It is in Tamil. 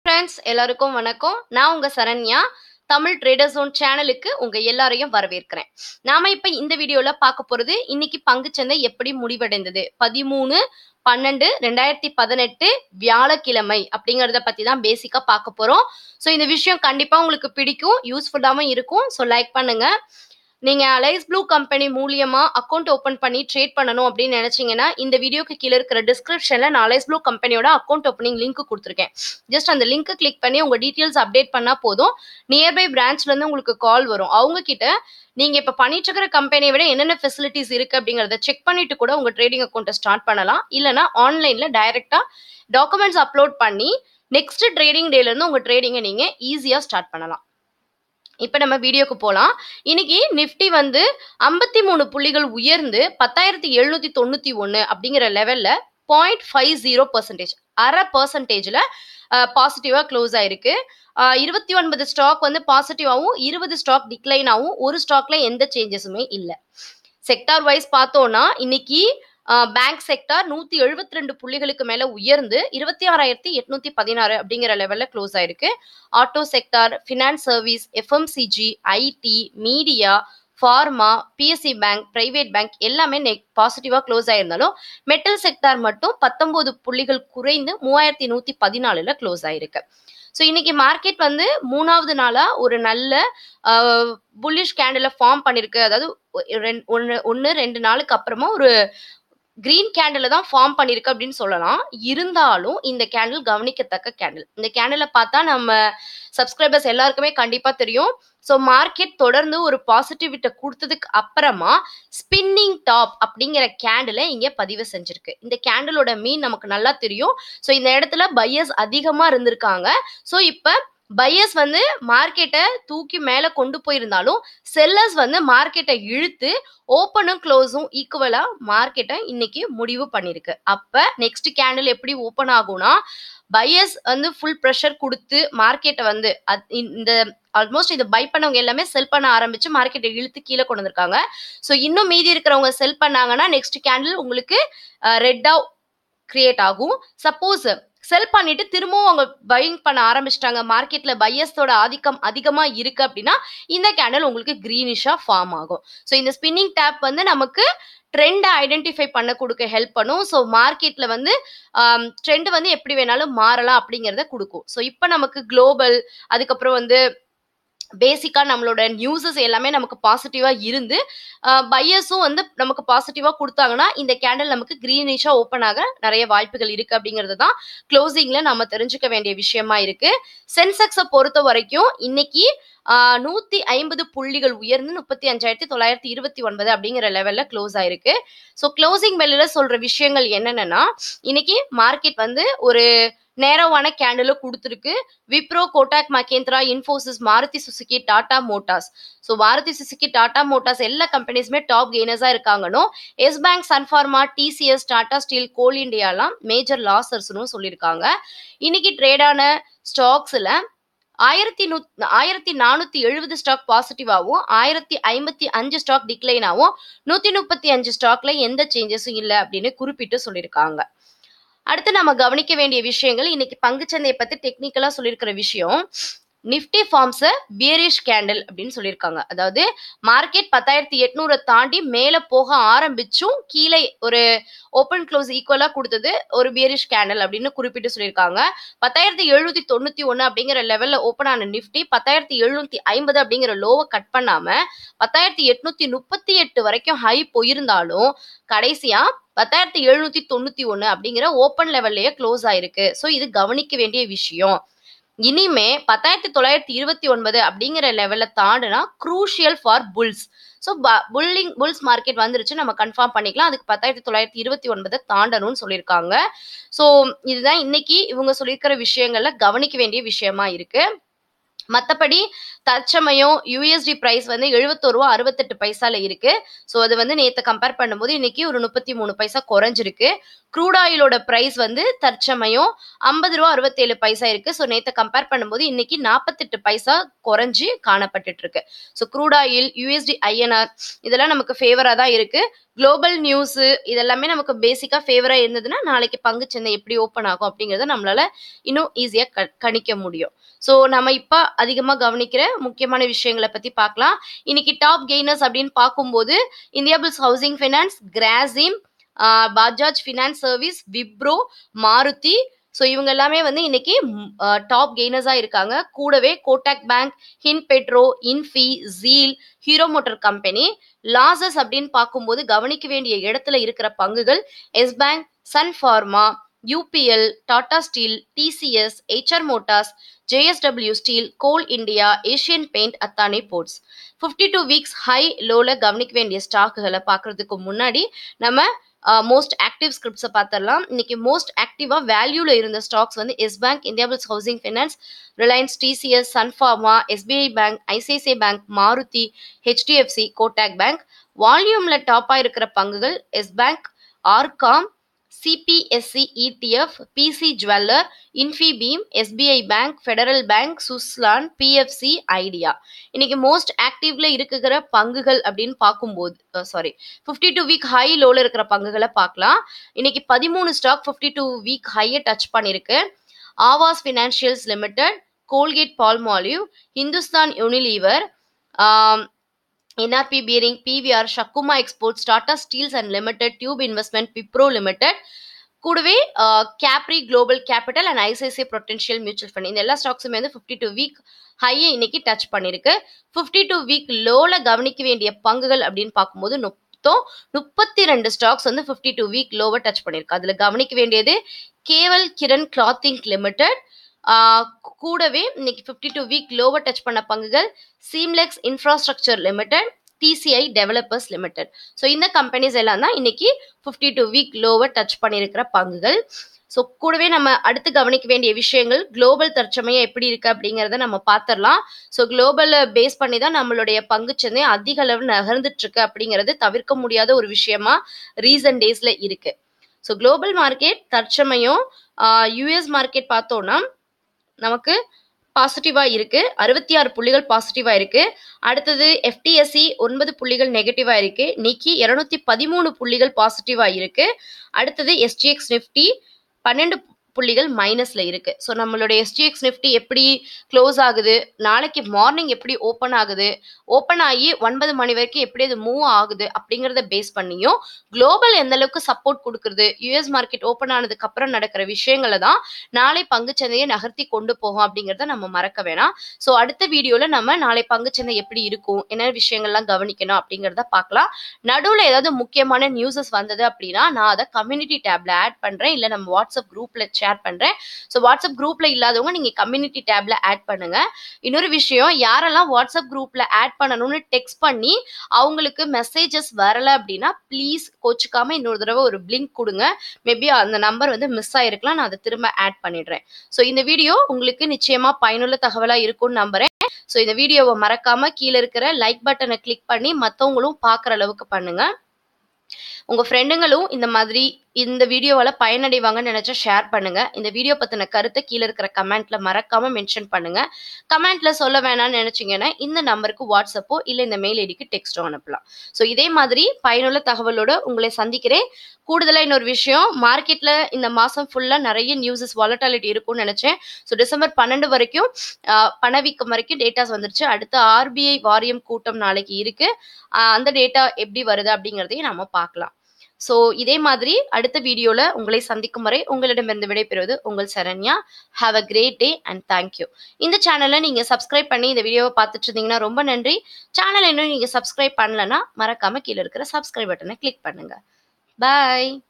ஃப்ரெண்ட்ஸ் எல்லாருக்கும் வணக்கம் நான் உங்க சரண்யா தமிழ் ட்ரேடர் ஜோன் சேனலுக்கு உங்க எல்லாரையும் வரவேற்கிறேன் நாம இப்ப இந்த வீடியோல பார்க்க போறது இன்னைக்கு பங்குச்சந்தை எப்படி முடிவடைந்தது பதிமூணு பன்னெண்டு ரெண்டாயிரத்தி பதினெட்டு வியாழக்கிழமை அப்படிங்கறத பத்தி தான் பேசிக்கா பார்க்க போறோம் ஸோ இந்த விஷயம் கண்டிப்பா உங்களுக்கு பிடிக்கும் யூஸ்ஃபுல்லாகவும் இருக்கும் ஸோ லைக் பண்ணுங்க நீங்க அலைஸ் ப்ளூ கம்பெனி மூலியமா அக்கௌண்ட் ஓபன் பண்ணி ட்ரேட் பண்ணணும் அப்படின்னு நினைச்சீங்கன்னா இந்த வீடியோக்கு கீழே இருக்கிற டிஸ்கிரிப்ஷன்ல நான் அலைஸ் ப்ளூ கம்பெனியோட அக்கௌண்ட் ஓப்பனிங் லிங்க் கொடுத்துருக்கேன் ஜஸ்ட் அந்த லிங்க் கிளிக் பண்ணி உங்க டீட்டெயில்ஸ் அப்டேட் பண்ணா போதும் நியர்பை பிரான்ச்ல இருந்து உங்களுக்கு கால் வரும் அவங்க கிட்ட நீங்க இப்ப பண்ணிட்டு இருக்கிற கம்பெனியை விட என்னென்ன ஃபெசிலிட்டிஸ் இருக்கு அப்படிங்கறத செக் பண்ணிட்டு கூட உங்க ட்ரேடிங் அக்கௌண்ட்டை ஸ்டார்ட் பண்ணலாம் இல்லனா ஆன்லைன்ல டைரக்டா டாக்குமெண்ட்ஸ் அப்லோட் பண்ணி நெக்ஸ்ட் ட்ரேடிங் டேல இருந்து உங்க ட்ரேடிங்கை நீங்க ஈஸியா ஸ்டார்ட் பண்ணலாம் இப்போ நம்ம வீடியோக்கு போகலாம் இன்னைக்கு நிஃப்டி வந்து ஐம்பத்தி மூணு புள்ளிகள் உயர்ந்து பத்தாயிரத்தி எழுநூத்தி தொண்ணூத்தி ஒன்று அப்படிங்கிற லெவல்ல பாயிண்ட் ஃபைவ் ஜீரோ பர்சன்டேஜ் அரை பர்சன்டேஜ்ல பாசிட்டிவா க்ளோஸ் ஆயிருக்கு இருபத்தி ஒன்பது ஸ்டாக் வந்து பாசிட்டிவாகவும் இருபது ஸ்டாக் டிக்ளைனாகவும் ஒரு ஸ்டாக்ல எந்த சேஞ்சஸுமே இல்லை செக்டார் வைஸ் பார்த்தோம்னா இன்னைக்கு பேங்க் செக்டார் நூத்தி எழுபத்தி ரெண்டு புள்ளிகளுக்கு மேல உயர்ந்து இருபத்தி ஆறாயிரத்தி எட்நூத்தி பதினாறு அப்படிங்கிற லெவல்ல க்ளோஸ் ஆயிருக்கு auto sector finance service FMCG IT media pharma PSC bank private bank எல்லாமே நெக் பாசிட்டிவா க்ளோஸ் ஆயிருந்தாலும் மெட்டல் செக்டார் மட்டும் பத்தொன்பது புள்ளிகள் குறைந்து மூவாயிரத்தி நூத்தி பதினாலுல க்ளோஸ் ஆயிருக்கு ஸோ இன்னைக்கு மார்க்கெட் வந்து மூணாவது நாளா ஒரு நல்ல புல்லிஷ் கேண்டில் ஃபார்ம் பண்ணிருக்கு அதாவது ஒன்று ஒன்று ரெண்டு நாளுக்கு அப்புறமா ஒரு கிரீன் கேண்டில் தான் ஃபார்ம் பண்ணிருக்கு அப்படின்னு சொல்லலாம் இருந்தாலும் இந்த கேண்டில் கவனிக்கத்தக்க கேண்டில் இந்த கேண்டிலை பார்த்தா நம்ம சப்ஸ்கிரைபர்ஸ் எல்லாருக்குமே கண்டிப்பா தெரியும் ஸோ மார்க்கெட் தொடர்ந்து ஒரு பாசிட்டிவிட்ட கொடுத்ததுக்கு அப்புறமா ஸ்பின்னிங் டாப் அப்படிங்கிற கேண்டிலை இங்க பதிவு செஞ்சிருக்கு இந்த கேண்டிலோட மீன் நமக்கு நல்லா தெரியும் ஸோ இந்த இடத்துல பையர்ஸ் அதிகமா இருந்திருக்காங்க ஸோ இப்போ பையர்ஸ் வந்து மார்க்கெட்டை தூக்கி மேலே கொண்டு போயிருந்தாலும் செல்லர்ஸ் வந்து மார்க்கெட்டை இழுத்து ஓப்பனும் க்ளோஸும் ஈக்குவலா மார்க்கெட்டை இன்னைக்கு முடிவு பண்ணிருக்கு அப்ப நெக்ஸ்ட் கேண்டில் எப்படி ஓப்பன் ஆகும்னா பையர்ஸ் வந்து ஃபுல் ப்ரெஷர் கொடுத்து மார்க்கெட்டை வந்து இந்த ஆல்மோஸ்ட் இதை பை பண்ணவங்க எல்லாமே செல் பண்ண ஆரம்பிச்சு மார்க்கெட்டை இழுத்து கீழே கொண்டு வந்திருக்காங்க ஸோ இன்னும் மீதி இருக்கிறவங்க செல் பண்ணாங்கன்னா நெக்ஸ்ட் கேண்டில் உங்களுக்கு ரெட்டா கிரியேட் ஆகும் சப்போஸ் செல் பண்ணிட்டு திரும்பவும் அவங்க பையிங் பண்ண ஆரம்பிச்சிட்டாங்க மார்க்கெட்ல பையர்ஸோட ஆதிக்கம் அதிகமா இருக்கு அப்படின்னா இந்த கேண்டில் உங்களுக்கு கிரீனிஷா ஃபார்ம் ஆகும் ஸோ இந்த ஸ்பின்னிங் டேப் வந்து நமக்கு ட்ரெண்டை ஐடென்டிஃபை பண்ண கொடுக்க ஹெல்ப் பண்ணும் ஸோ மார்க்கெட்ல வந்து ட்ரெண்ட் வந்து எப்படி வேணாலும் மாறலாம் அப்படிங்கிறத கொடுக்கும் ஸோ இப்போ நமக்கு குளோபல் அதுக்கப்புறம் வந்து பேசிக்கா நம்மளோட நியூஸஸ் எல்லாமே நமக்கு பாசிட்டிவா இருந்து பையர்ஸும் வந்து நமக்கு பாசிட்டிவா கொடுத்தாங்கன்னா இந்த கேண்டில் நமக்கு கிரீனிஷா ஓப்பன் ஆக நிறைய வாய்ப்புகள் இருக்கு அப்படிங்கிறது தான் க்ளோசிங்ல நம்ம தெரிஞ்சுக்க வேண்டிய விஷயமா இருக்கு சென்செக்ஸை பொறுத்த வரைக்கும் இன்னைக்கு நூத்தி ஐம்பது புள்ளிகள் உயர்ந்து முப்பத்தி அஞ்சாயிரத்தி தொள்ளாயிரத்தி இருபத்தி ஒன்பது அப்படிங்கிற லெவல்ல க்ளோஸ் ஆயிருக்கு ஸோ க்ளோசிங் வெளியில சொல்ற விஷயங்கள் என்னென்னா இன்னைக்கு மார்க்கெட் வந்து ஒரு நேரவான கேண்டில் கொடுத்துருக்கு Wipro Kotak Mahindra Infosys Maruti Suzuki Tata Motors so Maruti Suzuki Tata Motors எல்லா கம்பெனிஸுமே டாப் கெய்னர்ஸாக இருக்காங்கன்னு Yes Bank Sun Pharma TCS Tata steel Coal இண்டியாலாம் மேஜர் லாசர்ஸ்னு சொல்லியிருக்காங்க இன்னைக்கு ட்ரேடான ஸ்டாக்ஸில் ஆயிரத்தி நூ ஆயிரத்தி நானூத்தி எழுபது ஸ்டாக் பாசிட்டிவாகவும் ஆயிரத்தி ஐம்பத்தி அஞ்சு ஸ்டாக் டிக்ளைனாகவும் நூத்தி முப்பத்தி அஞ்சு ஸ்டாக்ல எந்த சேஞ்சஸும் இல்லை அப்படின்னு குறிப்பிட்டு சொல்லியிருக்காங்க அடுத்து நம்ம கவனிக்க வேண்டிய விஷயங்கள் இன்னைக்கு பங்குச்சந்தையை பத்தி டெக்னிக்கலா சொல்லியிருக்கிற விஷயம் நிப்டி ஃபார்ம்ஸை பியரிஷ் கேண்டில் அப்படின்னு சொல்லியிருக்காங்க அதாவது மார்க்கெட் பத்தாயிரத்தி எட்நூறை தாண்டி மேலே போக ஆரம்பிச்சும் கீழே ஒரு ஓப்பன் க்ளோஸ் ஈக்குவலாக கொடுத்தது ஒரு பியரிஷ் கேண்டில் அப்படின்னு குறிப்பிட்டு சொல்லியிருக்காங்க பத்தாயிரத்தி எழுநூத்தி தொண்ணூத்தி ஒன்று அப்படிங்கிற லெவலில் ஓப்பன் ஆன நிஃப்டி பத்தாயிரத்தி எழுநூத்தி ஐம்பது அப்படிங்கிற லோவை கட் பண்ணாம பத்தாயிரத்தி எட்நூத்தி முப்பத்தி எட்டு வரைக்கும் ஹை போயிருந்தாலும் கடைசியா பத்தாயிரத்தி எழுநூத்தி தொண்ணூத்தி ஒன்று அப்படிங்கிற ஓப்பன் லெவல்லையே க்ளோஸ் ஆயிருக்கு ஸோ இது கவனிக்க வேண்டிய விஷயம் இனிமே பத்தாயிரத்தி தொள்ளாயிரத்தி இருபத்தி ஒன்பது அப்படிங்கிற லெவல்ல தாண்டுனா crucial for bulls so pulling bulls market வந்துருச்சு நம்ம கன்ஃபார்ம் பண்ணிக்கலாம் அதுக்கு பத்தாயிரத்தி தொள்ளாயிரத்தி இருபத்தி ஒன்பதை தாண்டணும்னு சொல்லியிருக்காங்க ஸோ இதுதான் இன்னைக்கு இவங்க சொல்லியிருக்கிற விஷயங்கள்ல கவனிக்க வேண்டிய விஷயமா இருக்கு மற்றபடி தற்சமயம் யூஎஸ்டி ப்ரைஸ் வந்து எழுபத்தோரு ரூபா அறுபத்தெட்டு பைசால இருக்கு ஸோ அது வந்து நேற்று கம்பேர் பண்ணும்போது இன்னைக்கு ஒரு முப்பத்தி மூணு பைசா குறைஞ்சிருக்கு க்ரூட் ஆயிலோட பிரைஸ் வந்து தற்சமயம் ஐம்பது ரூபா அறுபத்தேழு பைசா இருக்கு ஸோ நேற்று கம்பேர் பண்ணும்போது இன்னைக்கு நாற்பத்தெட்டு பைசா குறைஞ்சி காணப்பட்டுட்டு இருக்கு so crude oil USD INR இதெல்லாம் நமக்கு ஃபேவராக தான் இருக்கு குளோபல் நியூஸ் இதெல்லாமே நமக்கு பேசிக்காக ஃபேவராக இருந்ததுன்னா நாளைக்கு பங்குச்சந்தை எப்படி ஓப்பன் ஆகும் அப்படிங்கிறத நம்மளால இன்னும் ஈஸியாக க கணிக்க முடியும் ஸோ நம்ம இப்போ அதிகமாக கவனிக்கிற முக்கியமான விஷயங்களை பற்றி பார்க்கலாம் இன்னைக்கு டாப் கெய்னர்ஸ் அப்படின்னு பார்க்கும்போது Indiabulls housing finance Grasim Bajaj finance service Wipro Maruti so இவங்க எல்லாமே வந்து இன்னைக்கு டாப் கெய்னர்ஸாக இருக்காங்க கூடவே கோட்டாக் பேங்க் ஹின் பெட்ரோ இன்ஃபி ஜீல் ஹீரோ மோட்டார் கம்பெனி லாசஸ் அப்படின்னு பார்க்கும்போது கவனிக்க வேண்டிய இடத்துல இருக்கிற பங்குகள் Yes Bank Sun Pharma UPL Tata Steel TCS HR Motors JSW steel Coal India Asian Paint Adani ports fifty two weeks high லோவில் கவனிக்க வேண்டிய ஸ்டாக்குகளை பார்க்கறதுக்கு முன்னாடி நம்ம மோஸ்ட் ஆக்டிவ் ஸ்கிரிப்ட்ஸை பார்த்துடலாம் இன்னைக்கு மோஸ்ட் ஆக்டிவாக வேல்யூவில் இருந்த ஸ்டாக்ஸ் வந்து Yes Bank Indiabulls housing finance Reliance TCS Sun Pharma SBI bank ICICI bank Maruti HDFC Kotak bank வால்யூமில் டாப்பாக இருக்கிற பங்குகள் Yes Bank RCom CPSE ETF PC Jeweller Infibeam SBI bank federal bank Suzlon PFC Idea இன்னைக்கு மோஸ்ட் ஆக்டிவ்ல இருக்கிற பங்குகள் அப்படின்னு பார்க்கும்போது sorry fifty two week high லோல இருக்கிற பங்குகளை பார்க்கலாம் இன்னைக்கு பதிமூணு ஸ்டாக் ஃபிஃப்டி டூ வீக் ஹையை டச் பண்ணியிருக்கு Aavas financials limited Colgate பால்மாலிவ் Hindustan Unilever NRB bearing PVR Sakuma exports Tata steels and limited tube investment Wipro limited கூடவே Capri Global Capital and ICICI potential mutual fund இந்த எல்லா ஸ்டாக்ஸுமே வந்து ஃபிஃப்டி டூ வீக் ஹையை இன்னைக்கு டச் பண்ணியிருக்கு ஃபிஃப்டி டூ வீக் லோவில் கவனிக்க வேண்டிய பங்குகள் அப்படின்னு பார்க்கும்போது மொத்தம் முப்பத்தி ரெண்டு ஸ்டாக்ஸ் வந்து ஃபிஃப்டி டூ வீக் லோவை டச் பண்ணியிருக்கு அதில் கவனிக்க வேண்டியது கேவல் கிரண் கிளாத்திங் லிமிடெட் கூடவே இன்னைக்கு ஃபிஃப்டி டூ வீக் லோவை டச் பண்ண பங்குகள் Simplex infrastructure limited TCI developers limited so இந்த கம்பெனிஸ் எல்லாம் தான் இன்னைக்கு ஃபிஃப்டி டூ வீக் லோவை டச் பண்ணியிருக்கிற பங்குகள் ஸோ கூடவே நம்ம அடுத்து கவனிக்க வேண்டிய விஷயங்கள் குளோபல் தற்சமயம் எப்படி இருக்கு அப்படிங்கிறத நம்ம பார்த்துடலாம் ஸோ குளோபலை பேஸ் பண்ணி தான் நம்மளுடைய பங்குச்சந்தை அதிக அளவு நகர்ந்துட்டு இருக்கு அப்படிங்கிறது தவிர்க்க முடியாத ஒரு விஷயமா ரீசன்ட் டேஸ்ல இருக்கு ஸோ குளோபல் மார்க்கெட் தற்சமயம் யூஎஸ் மார்க்கெட் பார்த்தோம்னா நமக்கு பாசிட்டிவாக இருக்கு அறுபத்தி ஆறு புள்ளிகள் பாசிட்டிவாக இருக்கு அடுத்தது எஃப்டிஎஸ்சி ஒன்பது புள்ளிகள் நெகட்டிவாக இருக்கு நிக்கி இருநூத்தி பதிமூணு புள்ளிகள் பாசிட்டிவாக இருக்கு அடுத்தது எஸ்டிஎக்ஸ் நிஃப்டி பன்னெண்டு புள்ளிகள் மைனஸ்ல இருக்கு ஸோ நம்மளுடைய எஸ்டிஎக்ஸ் நிஃப்டி எப்படி க்ளோஸ் ஆகுது நாளைக்கு மார்னிங் எப்படி ஓப்பன் ஆகுது ஓப்பன் ஆகி ஒன்பது மணி வரைக்கும் எப்படி அது மூவ் ஆகுது அப்படிங்கிறத பேஸ் பண்ணியும் குளோபல் எந்த அளவுக்கு சப்போர்ட் கொடுக்குறது யூஎஸ் மார்க்கெட் ஓப்பன் ஆனதுக்கு அப்புறம் நடக்கிற விஷயங்களை தான் நாளை பங்குச்சந்தையை நகர்த்தி கொண்டு போகும் அப்படிங்கிறத நம்ம மறக்க வேணாம் ஸோ அடுத்த வீடியோவில் நம்ம நாளை பங்குச்சந்தை எப்படி இருக்கும் என்ன விஷயங்கள்லாம் கவனிக்கணும் அப்படிங்கிறத பார்க்கலாம் நடுவில் ஏதாவது முக்கியமான நியூஸஸ் வந்தது அப்படின்னா நான் அதை கம்யூனிட்டி டேப்ல ஆட் பண்ணுறேன் இல்லை நம்ம வாட்ஸ்அப் குரூப்ல ஷேர் பண்ணுறேன் ஸோ வாட்ஸ்அப் குரூப்ல இல்லாதவங்க நீங்கள் கம்யூனிட்டி டேப்ல ஆட் பண்ணுங்க இன்னொரு விஷயம் யாரெல்லாம் வாட்ஸ்அப் குரூப்ல ஆட் பண்ணணும்னு டெக்ஸ்ட் பண்ணி அவங்களுக்கு மெசேஜஸ் வரல அப்படின்னா ப்ளீஸ் கோச்சுக்காம இன்னொரு தடவை ஒரு பிளிங்க் கொடுங்க மேபி அந்த நம்பர் வந்து மிஸ் ஆயிருக்கலாம் நான் அதை திரும்ப ஆட் பண்ணிடுறேன் ஸோ இந்த வீடியோ உங்களுக்கு நிச்சயமா பயனுள்ள தகவலா இருக்கும்னு நம்புறேன் ஸோ இந்த வீடியோவை மறக்காம கீழே இருக்கிற லைக் பட்டனை கிளிக் பண்ணி மற்றவங்களும் பார்க்குற அளவுக்கு பண்ணுங்க உங்க ஃப்ரெண்டுங்களும் இந்த மாதிரி இந்த வீடியோவால பயனடைவாங்கன்னு நினைச்சா ஷேர் பண்ணுங்க இந்த வீடியோ பத்தின கருத்தை கீழே இருக்கிற கமெண்ட்ல மறக்காம மென்ஷன் பண்ணுங்க கமெண்ட்ல சொல்ல வேணாம்னு நினைச்சீங்கன்னா இந்த நம்பருக்கு வாட்ஸ்அப்போ இல்ல இந்த மெயில் ஐடிக்கு டெக்ஸ்டோ அனுப்பலாம் ஸோ இதே மாதிரி பயனுள்ள தகவலோட உங்களை சந்திக்கிறேன் கூடுதலா இன்னொரு விஷயம் மார்க்கெட்ல இந்த மாசம் ஃபுல்லா நிறைய நியூஸஸ் வாலட்டாலிட்டி இருக்கும்னு நினைச்சேன் ஸோ டிசம்பர் பன்னெண்டு வரைக்கும் ஆஹ், பணவீக்கம் வரைக்கும் டேட்டாஸ் வந்துருச்சு அடுத்து ஆர்பிஐ வாரியம் கூட்டம் நாளைக்கு இருக்கு ஆஹ், அந்த டேட்டா எப்படி வருது அப்படிங்கிறதையும் நம்ம பார்க்கலாம் ஸோ இதே மாதிரி அடுத்த வீடியோல உங்களை சந்திக்கும் வரை உங்களிடமிருந்து விடைபெறுவது உங்கள் Saranya have a great day and thank you இந்த சேனலை நீங்க சப்ஸ்கிரைப் பண்ணி இந்த வீடியோவை பார்த்துட்டு இருந்தீங்கன்னா ரொம்ப நன்றி சேனல் இன்னும் நீங்க சப்ஸ்கிரைப் பண்ணலன்னா மறக்காம கீழே இருக்கிற சப்ஸ்கிரைப் பட்டனை கிளிக் பண்ணுங்க பாய்